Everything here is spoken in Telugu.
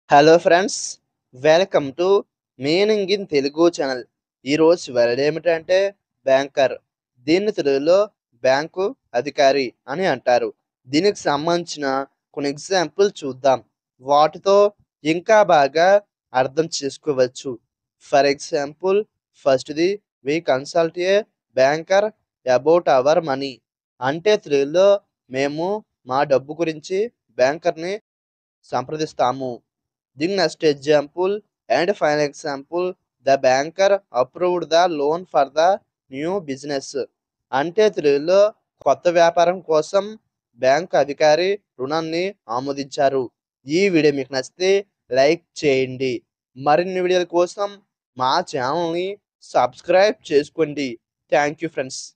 hello friends welcome to meaning in Telugu channel ఈరోజు వర్డ్ ఏమిటంటే బ్యాంకర్ దీన్ని తెలుగులో బ్యాంకు అధికారి అని అంటారు దీనికి సంబంధించిన కొన్ని ఎగ్జాంపుల్ చూద్దాం వాటితో ఇంకా బాగా అర్థం చేసుకోవచ్చు ఫర్ ఎగ్జాంపుల్ ఫస్ట్ది we consult a banker about our money అంటే తెలుగులో మేము మా డబ్బు గురించి బ్యాంకర్ని సంప్రదిస్తాము దీని next example and final example the banker approved the loan for the new business అంటే తెలుగులో కొత్త వ్యాపారం కోసం బ్యాంక్ అధికారి రుణాన్ని ఆమోదించారు ఈ వీడియో మీకు నచ్చితే లైక్ చేయండి మరిన్ని వీడియోల కోసం మా ఛానల్ని సబ్స్క్రైబ్ చేసుకోండి థ్యాంక్ యూ ఫ్రెండ్స్